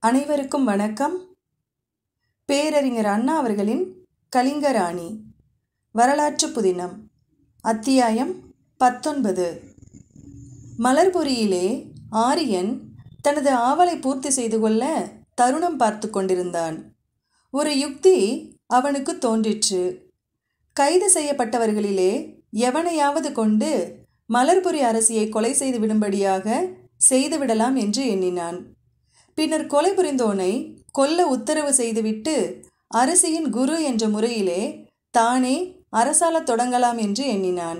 அனைவருக்கும் வணக்கம் பேரறிஞர் அண்ணா அவர்களின் கலிங்கராணி வரலாற்று புதினம் அத்தியாயம் பத்தொன்பது மலர்பொரியிலே ஆரியன் தனது ஆவலை பூர்த்தி செய்து கொள்ள தருணம் பார்த்து கொண்டிருந்தான் ஒரு யுக்தி அவனுக்கு தோன்றிற்று கைது செய்யப்பட்டவர்களிலே எவனையாவது கொண்டு மலர்புரி அரசியை கொலை செய்து விடும்படியாக செய்துவிடலாம் என்று எண்ணினான் பின்னர் கொலை புரிந்தோனை கொல்ல உத்தரவு செய்துவிட்டு அரசியின் குரு என்ற முறையிலே தானே அரசாளத் தொடங்கலாம் என்று எண்ணினான்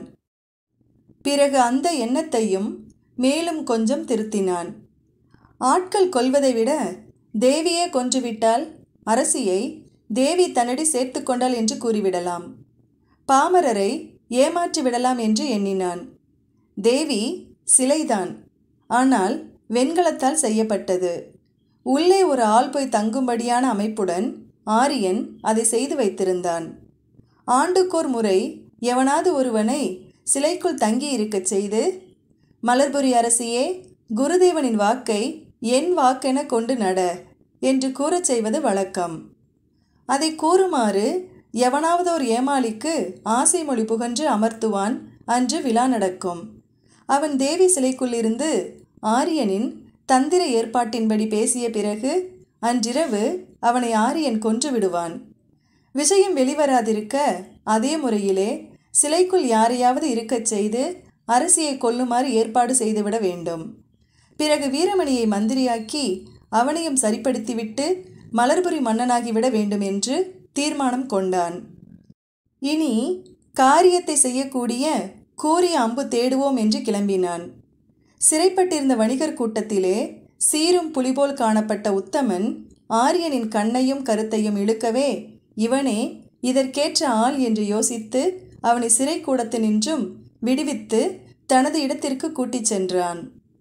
பிறகு அந்த எண்ணத்தையும் மேலும் கொஞ்சம் திருத்தினான் ஆட்கள் கொல்வதை விட தேவியே கொன்றுவிட்டால் அரசியை தேவி தன்னடி சேர்த்து கொண்டாள் என்று கூறிவிடலாம் பாமரரை ஏமாற்றி விடலாம் என்று எண்ணினான் தேவி சிலைதான் ஆனால் வெண்கலத்தால் செய்யப்பட்டது உள்ளே ஒரு ஆள் போய் தங்கும்படியான அமைப்புடன் ஆரியன் அதை செய்து வைத்திருந்தான் ஆண்டுக்கோர் முறை எவனாவது ஒருவனை சிலைக்குள் தங்கி இருக்கச் செய்து மலர்புரி அரசியே குருதேவனின் வாக்கை என் வாக்கென கொண்டு நட என்று கூறச் செய்வது வழக்கம் அதை கூறுமாறு எவனாவது ஒரு ஏமாளிக்கு ஆசை மொழி புகன்று அமர்த்துவான் அன்று விழா நடக்கும் அவன் தேவி சிலைக்குள்ளிருந்து ஆரியனின் தந்திர ஏற்பாட்டின்படி பேசிய பிறகு அன்றிரவு அவனை ஆரியன் கொன்று விடுவான் விஷயம் வெளிவராதிருக்க அதே முறையிலே சிலைக்குள் யாரையாவது இருக்கச் செய்து அரசியை கொல்லுமாறு ஏற்பாடு செய்துவிட வேண்டும் பிறகு வீரமணியை மந்திரியாக்கி அவனையும் சரிப்படுத்திவிட்டு மலர்புரி மன்னனாகிவிட வேண்டும் என்று தீர்மானம் கொண்டான் இனி காரியத்தை செய்யக்கூடிய கூறிய அம்பு தேடுவோம் என்று கிளம்பினான் சிறைப்பட்டிருந்த வணிகர் கூட்டத்திலே சீரும் புலிபோல் காணப்பட்ட உத்தமன் ஆரியனின் கண்ணையும் கருத்தையும் இழுக்கவே இவனே இதற்கேற்ற ஆள் என்று யோசித்து அவனை சிறை கூடத்தினின்றும் விடுவித்து தனது இடத்திற்கு கூட்டிச் சென்றான்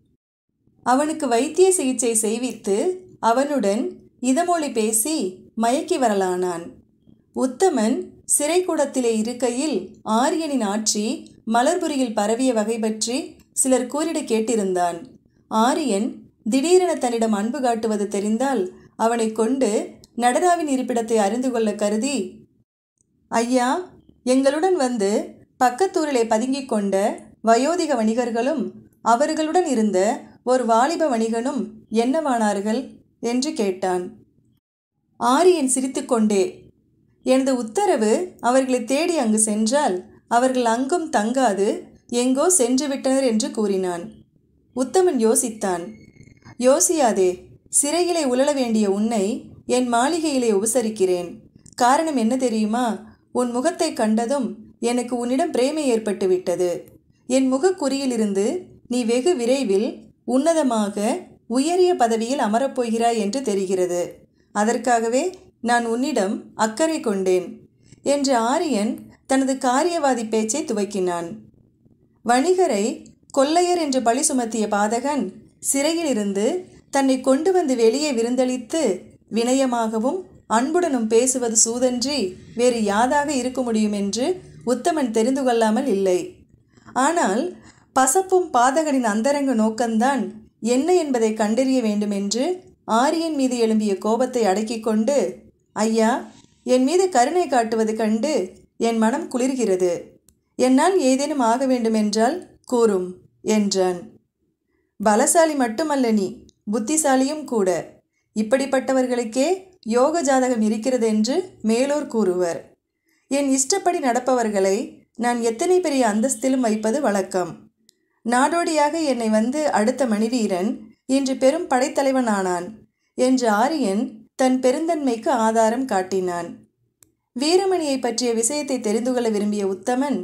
அவனுக்கு வைத்திய சிகிச்சை செய்வித்து அவனுடன் இதமொழி பேசி மயக்கி வரலானான் உத்தமன் சிறைக்கூடத்திலே இருக்கையில் ஆரியனின் ஆட்சி மலர்புரியில் பரவிய வகை பற்றி சிலர் கூறிட கேட்டிருந்தான் ஆரியன் திடீரென தன்னிடம் அன்பு காட்டுவது தெரிந்தால் அவனை கொண்டு நடராவின் இருப்பிடத்தை அறிந்து கொள்ள கருதி ஐயா எங்களுடன் வந்து பக்கத்தூரிலே பதுங்கிக் கொண்ட வயோதிக வணிகர்களும் அவர்களுடன் இருந்த ஒரு வாலிப வணிகனும் என்னவானார்கள் என்று கேட்டான் ஆரியன் சிரித்துக்கொண்டே எனது உத்தரவு அவர்களை தேடி அங்கு சென்றால் அவர்கள் அங்கும் தங்காது எங்கோ சென்று விட்டனர் என்று கூறினான் உத்தமன் யோசித்தான் யோசியாதே சிறையிலே உழல வேண்டிய உன்னை என் மாளிகையிலே உபசரிக்கிறேன் காரணம் என்ன தெரியுமா உன் முகத்தை கண்டதும் எனக்கு உன்னிடம் பிரேமை ஏற்பட்டு விட்டது என் முகக்குறியிலிருந்து நீ வெகு விரைவில் உன்னதமாக உயரிய பதவியில் அமரப்போகிறாய் என்று தெரிகிறது அதற்காகவே நான் உன்னிடம் அக்கறை கொண்டேன் என்று ஆரியன் தனது காரியவாதி பேச்சை துவக்கினான் வணிகரை கொள்ளையர் என்று பழி சுமத்திய பாதகன் சிறையிலிருந்து தன்னை கொண்டு வந்து வெளியே விருந்தளித்து வினயமாகவும் அன்புடனும் பேசுவது சூதன்றி வேறு யாதாக இருக்க முடியும் என்று உத்தமன் தெரிந்து கொள்ளாமல் இல்லை ஆனால் பசப்பும் பாதகனின் அந்தரங்க நோக்கம்தான் என்ன என்பதை கண்டறிய வேண்டும் என்று ஆரியன் மீது எழும்பிய கோபத்தை அடக்கிக் கொண்டு ஐயா என் மீது கருணை காட்டுவது கண்டு என் மனம் குளிர்கிறது என்னால் ஏதேனும் ஆக வேண்டுமென்றால் கூறும் என்றான் பலசாலி மட்டுமல்ல நீ புத்திசாலியும் கூட இப்படிப்பட்டவர்களுக்கே யோக ஜாதகம் இருக்கிறது என்று மேலோர் கூறுவர் என் இஷ்டப்படி நடப்பவர்களை நான் எத்தனை பெரிய அந்தஸ்திலும் வைப்பது வழக்கம் நாடோடியாக என்னை வந்து அடுத்த மணிவீரன் இன்று பெரும் படைத்தலைவனானான் என்று ஆரியன் தன் பெருந்தன்மைக்கு ஆதாரம் காட்டினான் வீரமணியை பற்றிய விஷயத்தை தெரிந்து கொள்ள விரும்பிய உத்தமன்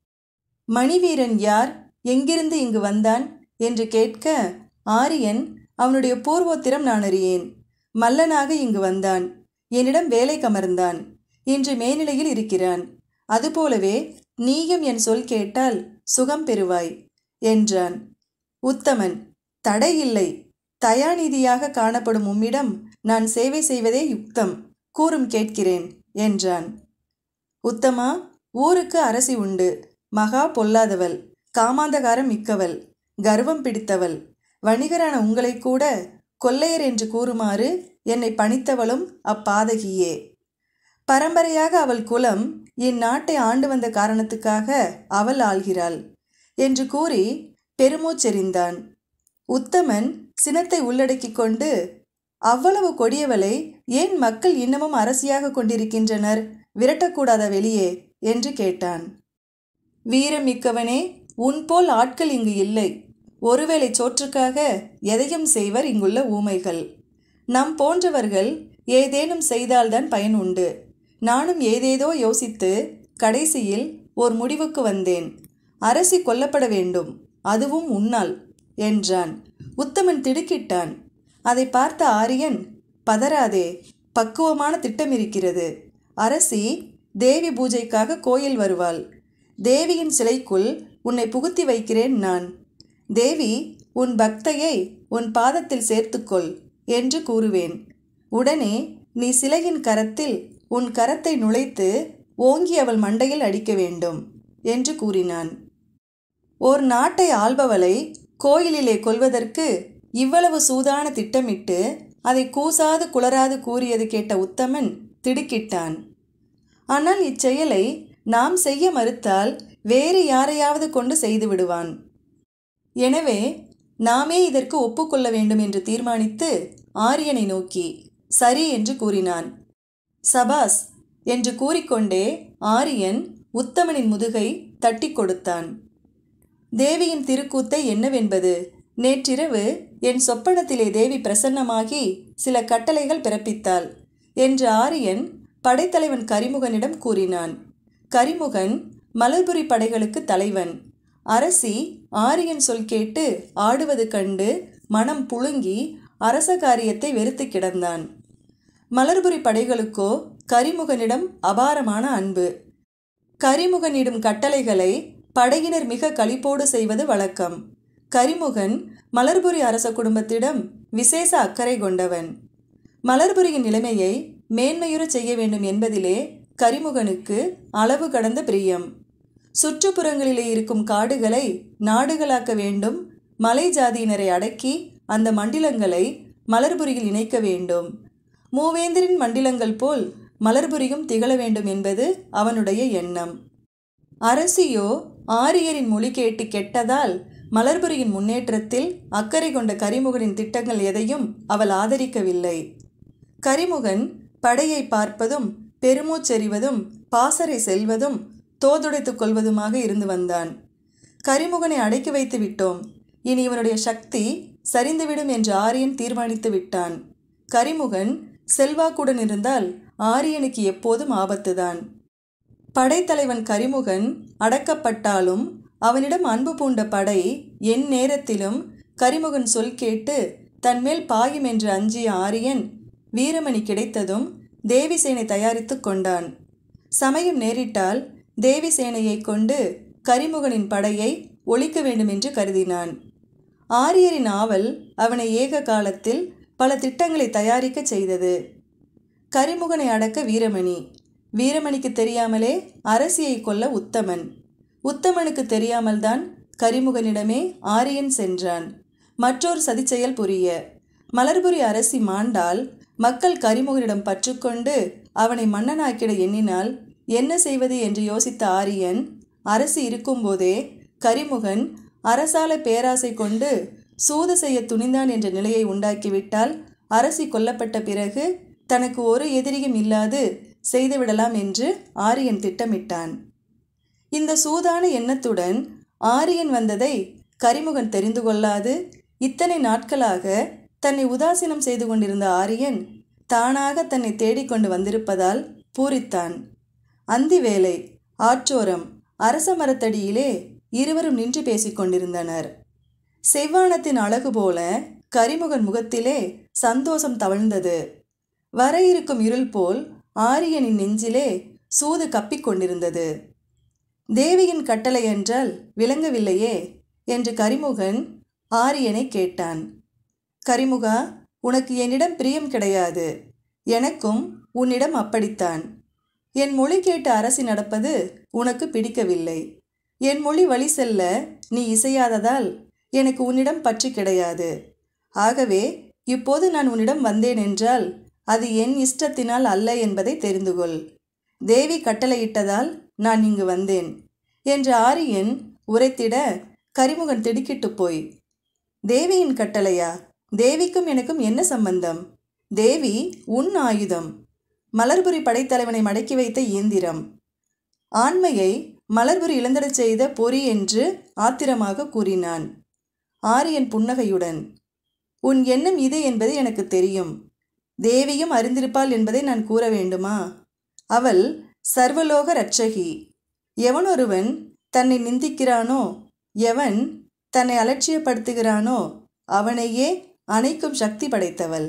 மணிவீரன் யார் எங்கிருந்து இங்கு வந்தான் என்று கேட்க ஆரியன் அவனுடைய பூர்வோத்திரம் நான் அறியேன் மல்லனாக இங்கு வந்தான் என்னிடம் வேலை கமர்ந்தான் இன்று மேல்நிலையில் இருக்கிறான் அதுபோலவே நீயும் என் சொல் கேட்டால் சுகம் பெறுவாய் என்றான் உத்தமன் தடை இல்லை தயாநிதியாக காணப்படும் உம்மிடம் நான் சேவை செய்வதே யுக்தம் கூறும் கேட்கிறேன் என்றான் உத்தமா ஊருக்கு அரசி உண்டு மகா பொல்லாதவள் காமாந்தகாரம் மிக்கவள் கர்வம் பிடித்தவள் வணிகரான உங்களை கூட கொல்லையர் என்று கூறுமாறு என்னை பணித்தவளும் அப்பாதகியே பரம்பரையாக அவள் குலம் இந்நாட்டை ஆண்டு வந்த காரணத்துக்காக அவள் ஆள்கிறாள் என்று கூறி பெருமூச்செறிந்தான் உத்தமன் சினத்தை உள்ளடக்கிக் கொண்டு அவ்வளவு கொடியவளை ஏன் மக்கள் இன்னமும் அரசியாக கொண்டிருக்கின்றனர் விரட்டக்கூடாத வெளியே என்று கேட்டான் வீரம் மிக்கவனே உன்போல் ஆட்கள் இங்கு இல்லை ஒருவேளை சோற்றுக்காக எதையும் செய்வர் இங்குள்ள ஊமைகள் நம் போன்றவர்கள் ஏதேனும் செய்தால்தான் பயன் உண்டு நானும் ஏதேதோ யோசித்து கடைசியில் ஓர் முடிவுக்கு வந்தேன் அரசி கொல்லப்பட வேண்டும் அதுவும் உன்னால் என்றான் உத்தமன் திடுக்கிட்டான் அதை பார்த்த ஆரியன் பதறாதே பக்குவமான திட்டம் இருக்கிறது அரசி தேவி பூஜைக்காக கோயில் வருவாள் தேவியின் சிலைக்குள் உன்னை புகுத்தி வைக்கிறேன் நான் தேவி உன் பக்தையை உன் பாதத்தில் சேர்த்துக்கொள் என்று கூறுவேன் உடனே நீ சிலையின் கரத்தில் உன் கரத்தை நுழைத்து ஓங்கி அவள் மண்டையில் அடிக்க வேண்டும் என்று கூறினான் ஓர் நாட்டை ஆள்பவளை கோயிலிலே கொல்வதற்கு இவ்வளவு சூதான திட்டமிட்டு அதை கூசாது குளராது கூறியது கேட்ட உத்தமன் திடுக்கிட்டான் ஆனால் இச்செயலை நாம் செய்ய மறுத்தால் வேறு யாரையாவது கொண்டு செய்து விடுவான் எனவே நாமே இதற்கு ஒப்புக்கொள்ள வேண்டும் என்று தீர்மானித்து ஆரியனை நோக்கி சரி என்று கூறினான் சபாஸ் என்று கூறிக்கொண்டே ஆரியன் உத்தமனின் முதுகை தட்டி கொடுத்தான் தேவியின் திருக்கூத்தை என்னவென்பது நேற்றிரவு என் சொப்பனத்திலே தேவி பிரசன்னமாகி சில கட்டளைகள் பிறப்பித்தாள் என்று ஆரியன் படைத்தலைவன் கரிமுகனிடம் கூறினான் கரிமுகன் மலர்புரி படைகளுக்கு தலைவன் அரசி ஆரியன் சொல் கேட்டு ஆடுவது கண்டு மனம் புழுங்கி அரச காரியத்தை வெறுத்து கிடந்தான் மலர்புரி படைகளுக்கோ கரிமுகனிடம் அபாரமான அன்பு கரிமுகனிடும் கட்டளைகளை படையினர் மிக களிப்போடு செய்வது வழக்கம் கரிமுகன் மலர்புரி அரச குடும்பத்திடம் விசேஷ அக்கறை கொண்டவன் மலர்புரியின் நிலைமையை மேன்மையுறச் செய்ய வேண்டும் என்பதிலே கரிமுகனுக்கு அளவு கடந்த பிரியம் சுற்றுப்புறங்களிலே இருக்கும் காடுகளை நாடுகளாக்க வேண்டும் மலை ஜாதியினரை அடக்கி அந்த மண்டிலங்களை மலர்புரியில் இணைக்க வேண்டும் மூவேந்தரின் மண்டிலங்கள் போல் மலர்புரியும் திகழ வேண்டும் என்பது அவனுடைய எண்ணம் அரசியோ ஆரியரின் மொழி கேட்டு கெட்டதால் மலர்புரியின் முன்னேற்றத்தில் அக்கறை கொண்ட கரிமுகனின் திட்டங்கள் எதையும் அவள் ஆதரிக்கவில்லை கரிமுகன் படையை பார்ப்பதும் பெருமூச்செறிவதும் பாசறை செல்வதும் தோதுடைத்துக் கொள்வதுமாக இருந்து வந்தான் கரிமுகனை அடக்கி வைத்து விட்டோம் இனி இவனுடைய சக்தி சரிந்துவிடும் என்று ஆரியன் தீர்மானித்து விட்டான் கரிமுகன் செல்வாக்குடன் இருந்தால் ஆரியனுக்கு எப்போதும் ஆபத்துதான் படைத்தலைவன் கரிமுகன் அடக்கப்பட்டாலும் அவனிடம் அன்பு பூண்ட படை என் நேரத்திலும் கரிமுகன் சொல் கேட்டு தன்மேல் பாயும் என்று அஞ்சிய ஆரியன் வீரமணி கிடைத்ததும் தேவிசேனை தயாரித்து கொண்டான் சமயம் நேரிட்டால் தேவிசேனையை கொண்டு கரிமுகனின் படையை ஒழிக்க வேண்டும் என்று கருதினான் ஆரியரின் ஆவல் அவனை ஏக காலத்தில் பல திட்டங்களை தயாரிக்க செய்தது கரிமுகனை அடக்க வீரமணி வீரமணிக்கு தெரியாமலே அரசியை கொல்ல உத்தமன் உத்தமனுக்கு தெரியாமல்தான் கரிமுகனிடமே ஆரியன் சென்றான் மற்றொரு சதிச்செயல் புரிய மலர்புரி அரசி மாண்டால் மக்கள் கரிமுகனிடம் பற்றுக்கொண்டு அவனை மன்னனாக்கிட எண்ணினால் என்ன செய்வது என்று யோசித்த ஆரியன் அரசு இருக்கும்போதே கரிமுகன் அரசால பேராசை கொண்டு சூது செய்ய துணிந்தான் என்ற நிலையை உண்டாக்கிவிட்டால் அரசி கொல்லப்பட்ட பிறகு தனக்கு ஒரு எதிரியும் இல்லாது செய்துவிடலாம் என்று ஆரியன் திட்டமிட்டான் இந்த சூதான எண்ணத்துடன் ஆரியன் வந்ததை கரிமுகன் தெரிந்து கொள்ளாது இத்தனை நாட்களாக தன்னை உதாசீனம் செய்து கொண்டிருந்த ஆரியன் தானாக தன்னை தேடிக்கொண்டு வந்திருப்பதால் பூரித்தான் அந்தி வேளை ஆற்றோரம் அரச மரத்தடியிலே இருவரும் நின்று பேசிக் கொண்டிருந்தனர் செவ்வானத்தின் அழகு போல கரிமுகன் முகத்திலே சந்தோஷம் தவழ்ந்தது வர இருக்கும் இருள் போல் ஆரியனின் நெஞ்சிலே சூது கப்பிக் கொண்டிருந்தது தேவியின் கட்டளை என்றால் விளங்கவில்லையே என்று கரிமுகன் ஆரியனை கேட்டான் கரிமுகா உனக்கு என்னிடம் பிரியம் கிடையாது எனக்கும் உன்னிடம் அப்படித்தான் என் மொழி கேட்டு அரசி நடப்பது உனக்கு பிடிக்கவில்லை என் மொழி வழி செல்ல நீ இசையாததால் எனக்கு உன்னிடம் பற்றி கிடையாது ஆகவே இப்போது நான் உன்னிடம் வந்தேன் என்றால் அது என் இஷ்டத்தினால் அல்ல என்பதை தெரிந்து கொள் தேவி கட்டளையிட்டதால் நான் இங்கு வந்தேன் என்று ஆரியன் உரைத்திட கரிமுகன் திடுக்கிட்டு போய் தேவியின் கட்டளையா தேவிக்கும் எனக்கும் என்ன சம்பந்தம் தேவி உன் ஆயுதம் மலர்புரி படைத்தலைவனை மடக்கி வைத்த இயந்திரம் ஆண்மையை மலர்புரி இழந்திடச் செய்த பொறி என்று ஆத்திரமாக கூறினான் ஆரியன் புன்னகையுடன் உன் எண்ணம் இது என்பது எனக்கு தெரியும் தேவியும் அறிந்திருப்பாள் என்பதை நான் கூற வேண்டுமா அவள் சர்வலோக ரட்சகி எவனொருவன் தன்னை நிந்திக்கிறானோ எவன் தன்னை அலட்சியப்படுத்துகிறானோ அவனையே அணைக்கும் சக்தி படைத்தவள்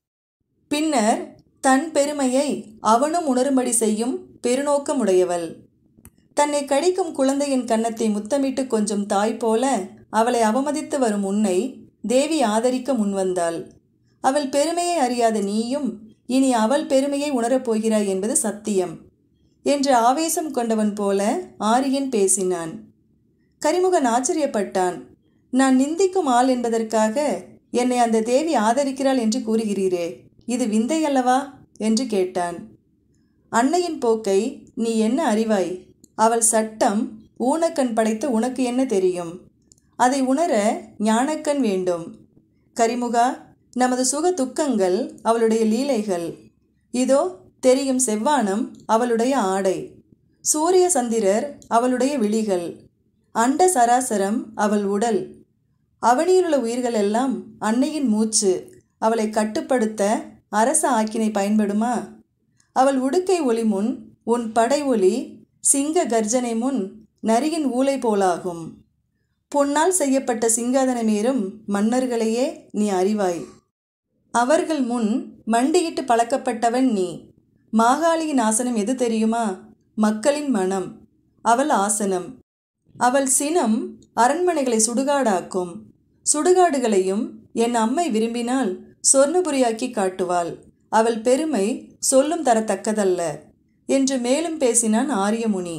பின்னர் தன் பெருமையை அவனும் உணரும்படி செய்யும் பெருநோக்கமுடையவள் தன்னை கடிக்கும் குழந்தையின் கன்னத்தை முத்தமிட்டு கொஞ்சம் தாய் போல அவளை அவமதித்து வரும் உன்னை தேவி ஆதரிக்க முன்வந்தாள் அவள் பெருமையை அறியாத நீயும் இனி அவள் பெருமையை உணரப் போகிறாய் என்பது சத்தியம் என்று ஆவேசம் கொண்டவன் போல ஆரியன் பேசினான் கரிமுகன் ஆச்சரியப்பட்டான் நான் நிந்திக்கும் ஆள் என்பதற்காக என்னை அந்த தேவி ஆதரிக்கிறாள் என்று கூறுகிறீரே இது விந்தை அல்லவா என்று கேட்டான் அன்னையின் போக்கை நீ என்ன அறிவாய் அவள் சட்டம் ஊனக்கண் படைத்த உனக்கு என்ன தெரியும் அதை உணர ஞானக்கண் வேண்டும் கரிமுகா நமது சுக துக்கங்கள் அவளுடைய லீலைகள் இதோ தெரியும் செவ்வானம் அவளுடைய ஆடை சூரிய சந்திரர் அவளுடைய விழிகள் அண்ட சராசரம் அவள் உடல் அவனியிலுள்ள உயிர்கள் எல்லாம் அன்னையின் மூச்சு அவளை கட்டுப்படுத்த அரச ஆக்கினை பயன்படுமா அவள் உடுக்கை ஒளி முன் உன் படை ஒளி சிங்க கர்ஜனை முன் நரியின் ஊலை போலாகும் பொன்னால் செய்யப்பட்ட சிங்காதனமேறும் மன்னர்களையே நீ அறிவாய் அவர்கள் முன் மண்டியிட்டு பழக்கப்பட்டவன் நீ மாகாளியின் ஆசனம் எது தெரியுமா மக்களின் மனம் அவள் ஆசனம் அவள் சினம் அரண்மனைகளை சுடுகாடாக்கும் சுடுகாடுகளையும் என் அம்மை விரும்பினால் சொர்ணபுரியாக்கி காட்டுவாள் அவள் பெருமை சொல்லும் தரத்தக்கதல்ல என்று மேலும் பேசினான் ஆரியமுனி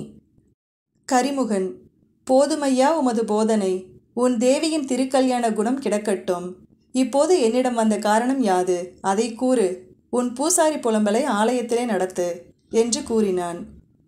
கரிமுகன் போதுமையா உமது போதனை உன் தேவியின் திருக்கல்யாண குணம் கிடக்கட்டும் இப்போது என்னிடம் வந்த காரணம் யாது அதை கூறு உன் பூசாரி புலம்பலை ஆலயத்திலே நடத்து என்று கூறினான்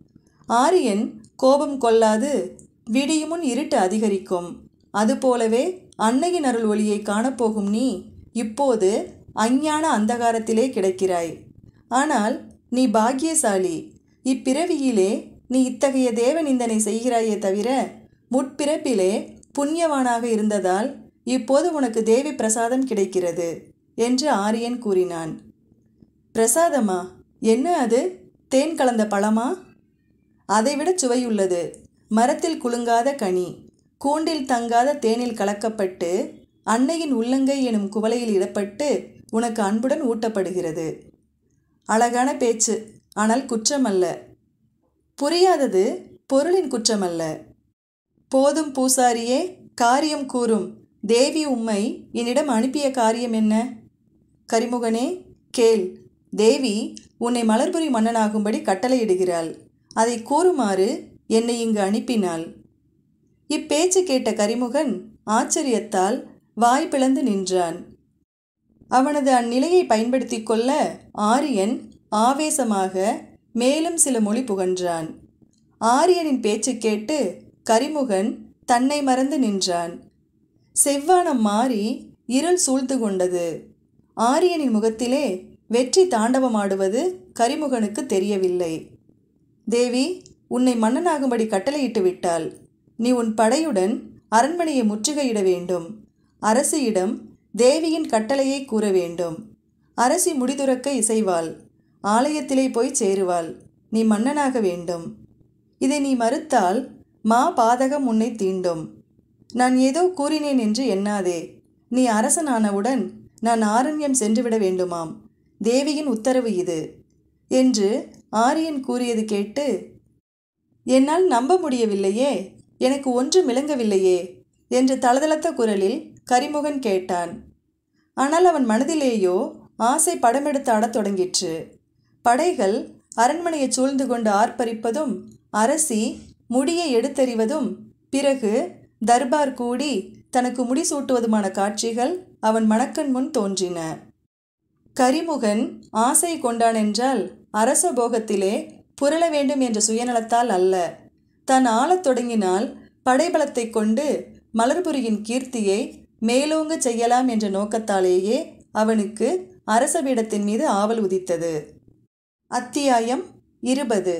ஆரியன் கோபம் கொள்ளாது விடியுமுன் இருட்டு அதிகரிக்கும் அதுபோலவே அன்னையின் அருள் ஒளியை காணப்போகும் நீ இப்போது அஞ்ஞான அந்தகாரத்திலே கிடக்கிறாய் ஆனால் நீ பாக்கியசாலி இப்பிறவியிலே நீ இத்தகைய தேவநிந்தனை செய்கிறாயே தவிர முற்பிறப்பிலே புண்ணியவானாக இருந்ததால் இப்போது உனக்கு தேவி பிரசாதம் கிடைக்கிறது என்று ஆரியன் கூறினான் பிரசாதமா என்ன அது தேன் கலந்த பழமா அதைவிட சுவையுள்ளது மரத்தில் குலுங்காத கனி கூண்டில் தங்காத தேனில் கலக்கப்பட்டு அன்னையின் உள்ளங்கை எனும் குவளையில் இடப்பட்டு உனக்கு அன்புடன் ஊட்டப்படுகிறது அழகான பேச்சு ஆனால் குற்றமல்ல புரியாதது பொருளின் குற்றமல்ல போதும் பூசாரியே காரியம் கூறும் தேவி உம்மை என்னிடம் அனுப்பிய காரியம் என்ன கரிமுகனே கேள் தேவி உன்னை மலர்புரி மன்னனாகும்படி கட்டளையிடுகிறாள் அதை கூறுமாறு என்னை இங்கு அனுப்பினாள் இப்பேச்சு கேட்ட கரிமுகன் ஆச்சரியத்தால் வாய் பிளந்து நின்றான் அவனது அந்நிலையை பயன்படுத்தி கொள்ள ஆரியன் ஆவேசமாக மேலும் சில மொழி புகன்றான் ஆரியனின் பேச்சு கேட்டு கரிமுகன் தன்னை மறந்து நின்றான் செவ்வானம் மாறி இருள் சூழ்ந்து கொண்டது ஆரியனின் முகத்திலே வெற்றி தாண்டவமாடுவது கரிமுகனுக்கு தெரியவில்லை தேவி உன்னை மன்னனாகும்படி கட்டளையிட்டு விட்டாள் நீ உன் படையுடன் அரண்மனையை முற்றுகையிட வேண்டும் அரசியிடம் தேவியின் கட்டளையை கூற வேண்டும் அரசி முடிதுறக்க இசைவாள் ஆலயத்திலே போய் சேருவாள் நீ மன்னனாக வேண்டும் இதை நீ மறுத்தால் மா பாதகம் உன்னை தீண்டும் நான் ஏதோ கூறினேன் என்று எண்ணாதே நீ அரசனானவுடன் நான் ஆரண்யம் சென்றுவிட வேண்டுமாம் தேவியின் உத்தரவு இது என்று ஆரியன் கூறியது கேட்டு என்னால் நம்ப முடியவில்லையே எனக்கு ஒன்றும் விளங்கவில்லையே என்று தளதளத்த குரலில் கரிமுகன் கேட்டான் ஆனால் அவன் மனதிலேயோ ஆசை படமெடுத்து ஆடத் தொடங்கிற்று படைகள் அரண்மனையை சூழ்ந்து கொண்டு ஆர்ப்பரிப்பதும் அரசி முடியை எடுத்தெறிவதும் பிறகு தர்பார் கூடி தனக்கு முடிசூட்டுவதுமான காட்சிகள் அவன் மணக்கண் முன் தோன்றின கரிமுகன் ஆசை கொண்டானென்றால் அரச போகத்திலே புரள வேண்டும் என்ற சுயநலத்தால் அல்ல தான் ஆளத் தொடங்கினால் படைபலத்தைக் கொண்டு மலர்புரியின் கீர்த்தியை மேலோங்க செய்யலாம் என்ற நோக்கத்தாலேயே அவனுக்கு அரசபீடத்தின் மீது ஆவல் உதித்தது அத்தியாயம் இருபது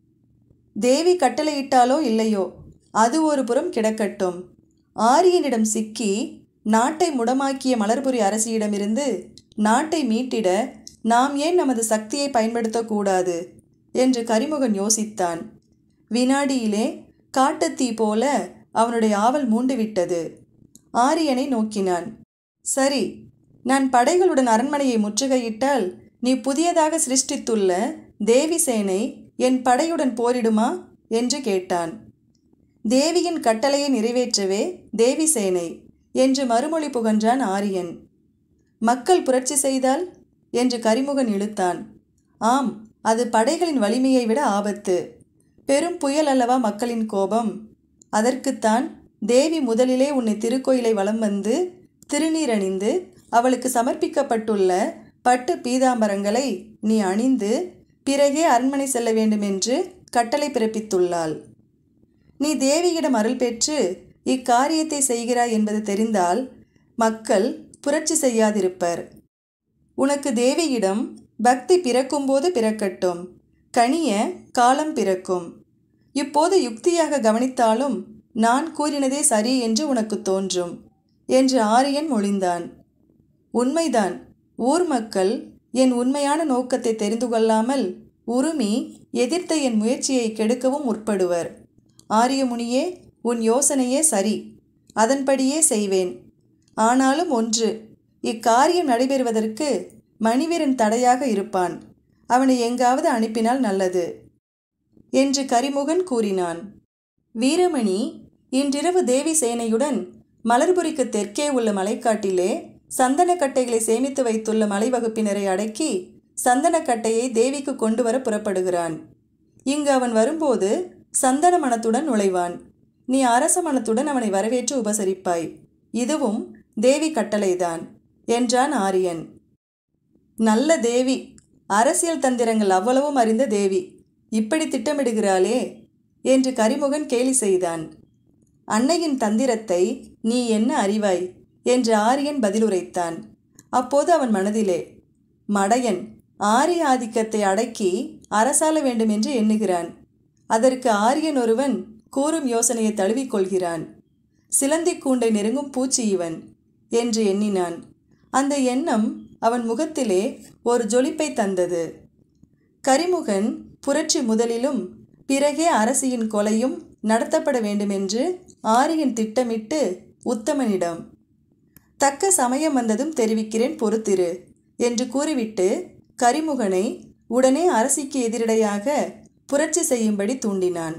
தேவி கட்டளையிட்டாலோ இல்லையோ அது ஒரு புறம் கிடக்கட்டும் ஆரியனிடம் சிக்கி நாட்டை முடமாக்கிய மலர்புரி அரசியிடமிருந்து நாட்டை மீட்டிட நாம் ஏன் நமது சக்தியை பயன்படுத்தக்கூடாது என்று கரிமுகன் யோசித்தான் வினாடியிலே காட்டுத்தீ போல அவனுடைய ஆவல் மூண்டுவிட்டது ஆரியனை நோக்கினான் சரி நான் படைகளுடன் அரண்மனையை முற்றுகையிட்டால் நீ புதியதாக சிருஷ்டித்துள்ள தேவி சேனை என் படையுடன் போரிடுமா என்று கேட்டான் தேவியின் கட்டளையை நிறைவேற்றவே தேவி சேனை என்று மறுமொழி புகன்றான் ஆரியன் மக்கள் புரட்சி செய்தால் என்று கரிமுகன் இழுத்தான் ஆம் அது படைகளின் வலிமையை விட ஆபத்து பெரும் புயல் அல்லவா மக்களின் கோபம் அதற்குத்தான் தேவி முதலிலே உன்னை திருக்கோயிலை வலம் வந்து திருநீரணிந்து அவளுக்கு சமர்ப்பிக்கப்பட்டுள்ள பட்டு பீதாம்பரங்களை நீ அணிந்து பிறகே அரண்மனை செல்ல வேண்டுமென்று கட்டளை பிறப்பித்துள்ளாள் நீ தேவியிடம் அருள் பெற்று இக்காரியத்தை செய்கிறாய் என்பது தெரிந்தால் மக்கள் புரட்சி செய்யாதிருப்பர் உனக்கு தேவியிடம் பக்தி பிறக்கும்போது பிறக்கட்டும் கனிய காலம் பிறக்கும் இப்போது யுக்தியாக கவனித்தாலும் நான் கூறினதே சரி என்று உனக்கு தோன்றும் என்று ஆரியன் மொழிந்தான் உண்மைதான் ஊர் மக்கள் என் உண்மையான நோக்கத்தை தெரிந்து கொள்ளாமல் உருமி எதிர்த்த என் முயற்சியை கெடுக்கவும் முற்படுவர் ஆரியமுனியே உன் யோசனையே சரி அதன்படியே செய்வேன் ஆனாலும் ஒன்று இக்காரியம் நடைபெறுவதற்கு மணிவீரன் தடையாக இருப்பான் அவனை எங்காவது அனுப்பினால் நல்லது என்று கரிமுகன் கூறினான் வீரமணி இன்றிரவு தேவி சேனையுடன் மலர்புரிக்கு தெற்கே உள்ள மலைக்காட்டிலே சந்தனக்கட்டைகளை சேமித்து வைத்துள்ள மலைவகுப்பினரை அடக்கி சந்தனக்கட்டையை தேவிக்கு கொண்டு வர புறப்படுகிறான் இங்கு அவன் வரும்போது சந்தன மனத்துடன் நுழைவான் நீ அரச மனத்துடன் அவனை வரவேற்று உபசரிப்பாய் இதுவும் தேவி கட்டளைதான் என்றான் ஆரியன் நல்ல தேவி அரசியல் தந்திரங்கள் அவ்வளவும் அறிந்த தேவி இப்படி திட்டமிடுகிறாளே என்று கரிமுகன் கேலி செய்தான் அன்னையின் தந்திரத்தை நீ என்ன அறிவாய் என்று ஆரியன் பதிலுரைத்தான் அப்போது அவன் மனதிலே மடையன் ஆரிய ஆதிக்கத்தை அடக்கி அரசாள வேண்டும் என்று எண்ணுகிறான் அதற்கு ஆரியன் ஒருவன் கூறும் யோசனையை தழுவிக்கொள்கிறான் சிலந்தி கூண்டை நெருங்கும் பூச்சி இவன் என்று எண்ணினான் அந்த எண்ணம் அவன் முகத்திலே ஒரு ஜொலிப்பை தந்தது கரிமுகன் புரட்சி முதலிலும் பிறகே அரசியின் கொலையும் நடத்தப்பட வேண்டுமென்று ஆரியன் திட்டமிட்டு உத்தமனிடம் தக்க சமயம் வந்ததும் தெரிவிக்கிறேன் பொறுத்திரு என்று கூறிவிட்டு கரிமுகனை உடனே அரசிக்கு எதிரடையாக புரட்சி செய்யும்படி தூண்டினான்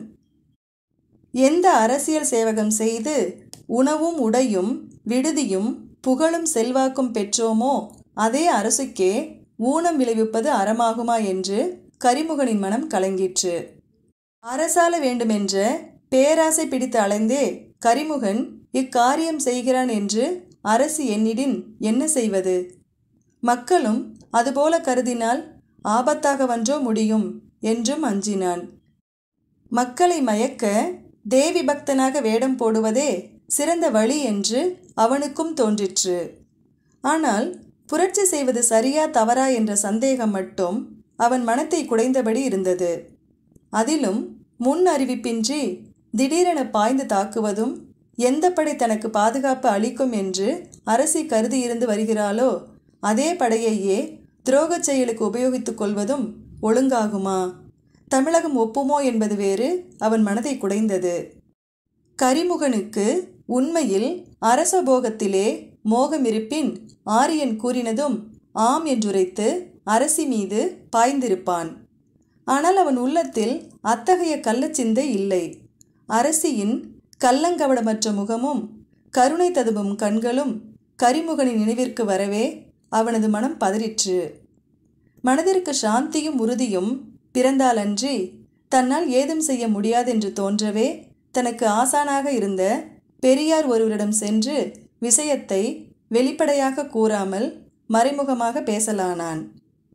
எந்த அரசியல் சேவகம் செய்து உணவும் உடையும் விடுதியும் புகழும் செல்வாக்கும் பெற்றோமோ அதே அரசுக்கே ஊனம் விளைவிப்பது அறமாகுமா என்று கரிமுகனின் மனம் கலங்கிற்று அரசாள வேண்டுமென்ற பேராசை பிடித்து அலைந்தே கரிமுகன் இக்காரியம் செய்கிறான் என்று அரசு எண்ணிடின் என்ன செய்வது மக்களும் அதுபோல கருதினால் ஆபத்தாகவன்றோ முடியும் என்றும் அஞ்சினான் மக்களை மயக்க தேவி பக்தனாக வேடம் போடுவதே சிறந்த வழி என்று அவனுக்கும் தோன்றிற்று ஆனால் புரட்சி செய்வது சரியா தவறா என்ற சந்தேகம் மட்டும் அவன் மனத்தை குடைந்தபடி இருந்தது அதிலும் முன் அறிவிப்பின்றி திடீரென பாய்ந்து தாக்குவதும் எந்த படை தனக்கு பாதுகாப்பு அளிக்கும் என்று அரசி கருதியிருந்து வருகிறாளோ அதே படையையே துரோகச் செயலுக்கு உபயோகித்துக் கொள்வதும் ஒழுங்காகுமா தமிழகம் ஒப்புமோ என்பது வேறு அவன் மனதை குடைந்தது கரிமுகனுக்கு உண்மையில் அரச போகத்திலே மோகமிருப்பின் ஆரியன் கூறினதும் ஆம் என்றுரைத்து அரசி மீது பாய்ந்திருப்பான் ஆனால் அவன் உள்ளத்தில் அத்தகைய கள்ளச்சிந்தை இல்லை அரசியின் கள்ளங்கவடமற்ற முகமும் கருணை ததும்பும் கண்களும் கரிமுகனின் நினைவிற்கு வரவே அவனது மனம் பதறிற்று மனதிற்கு சாந்தியும் உறுதியும் பிறந்தாலன்றி தன்னால் ஏதும் செய்ய முடியாதென்று தோன்றவே தனக்கு ஆசானாக இருந்த பெரியார் ஒருவரிடம் சென்று விஷயத்தை வெளிப்படையாக கூறாமல் மறைமுகமாக பேசலானான்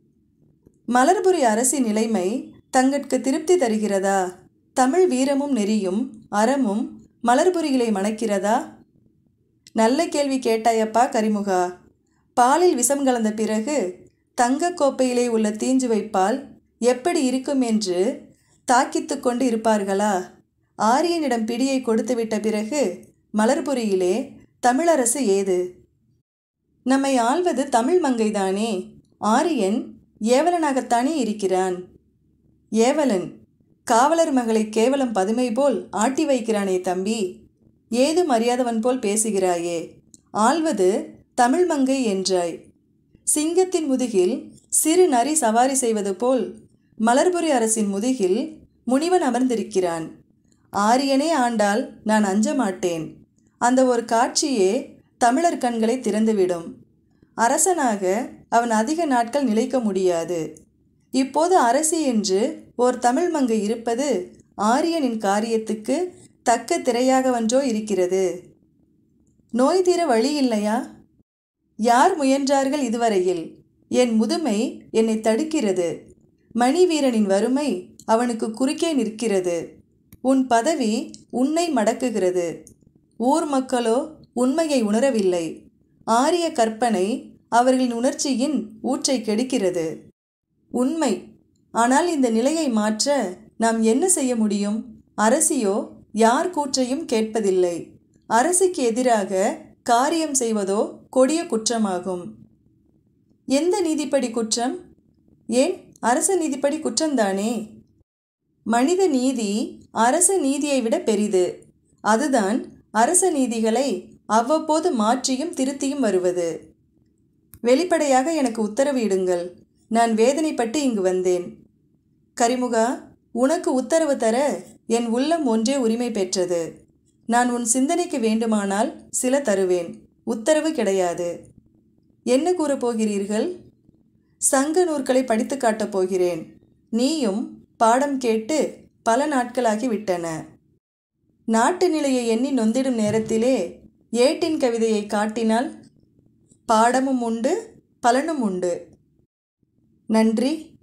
மலர்புரி அரசின் நிலைமை தங்கட்கு திருப்தி தருகிறதா தமிழ் வீரமும் நெறியும் அறமும் மலர்புரிகளை மணக்கிறதா நல்ல கேள்வி கேட்டாயப்பா கரிமுகா பாலில் விஷம் கலந்த பிறகு தங்க கோப்பையிலே உள்ள தீஞ்சு வைப்பால் எப்படி இருக்கும் என்று தாக்கித்து கொண்டு இருப்பார்களா ஆரியனிடம் பிடியை கொடுத்துவிட்ட பிறகு மலர்புரியிலே தமிழரசு ஏது நம்மை ஆள்வது தமிழ் மங்கைதானே ஆரியன் ஏவலனாகத்தானே இருக்கிறான் ஏவலன் காவலர் மகளை கேவலம் பதுமை போல் ஆட்டி வைக்கிறானே தம்பி ஏது மரியாதவன் போல் பேசுகிறாயே ஆள்வது தமிழ் மங்கை என்றாய் சிங்கத்தின் முதுகில் சிறு நரி சவாரி செய்வது போல் மலர்புரி அரசின் முதுகில் முனிவன் அமர்ந்திருக்கிறான் ஆரியனே ஆண்டால் நான் அஞ்ச மாட்டேன் அந்த ஒரு காட்சியே தமிழர் கண்களை திறந்துவிடும் அரசனாக அவன் அதிக நாட்கள் நிலைக்க முடியாது இப்போது அரசி என்று ஓர் தமிழ் மங்கை இருப்பது ஆரியனின் காரியத்துக்கு தக்க திரையாகவன்றோ இருக்கிறது நோய் தீர வழி இல்லையா யார் முயன்றார்கள் இதுவரையில் என் முதுமை என்னை தடுக்கிறது மணிவீரனின் வறுமை அவனுக்கு குறுக்கே நிற்கிறது உன் பதவி உன்னை மடக்குகிறது ஊர் மக்களோ உண்மையை உணரவில்லை ஆரிய கற்பனை அவர்களின் உணர்ச்சியின் ஊற்றை கெடுக்கிறது உண்மை ஆனால் இந்த நிலையை மாற்ற நாம் என்ன செய்ய முடியும் அரசியோ யார் கூற்றையும் கேட்பதில்லை அரசுக்கு எதிராக காரியம் செய்வதோ கொடிய குற்றமாகும் எந்த நீதிப்படி குற்றம் ஏன் அரச நீதிப்படி குற்றம்தானே மனித நீதி அரச நீதியை விட பெரிது அதுதான் அரச நீதிகளை அவ்வப்போது மாற்றியும் திருத்தியும் வருவது வெளிப்படையாக எனக்கு உத்தரவு இடுங்கள் நான் வேதனைப்பட்டு இங்கு வந்தேன் கரிமுகா உனக்கு உத்தரவு தர என் உள்ளம் ஒன்றே உரிமை பெற்றது நான் உன் சிந்தனைக்கு வேண்டுமானால் சில தருவேன் உத்தரவு கிடையாது என்ன கூறப் போகிறீர்கள் சங்க நூற்களை படித்து காட்டப் போகிறேன் நீயும் பாடம் கேட்டு பல நாட்களாகி விட்டன நாட்டு நிலையை எண்ணி நொந்திடும் நேரத்திலே ஏட்டின் கவிதையை காட்டினால் பாடமும் உண்டு பலனும் உண்டு நன்றி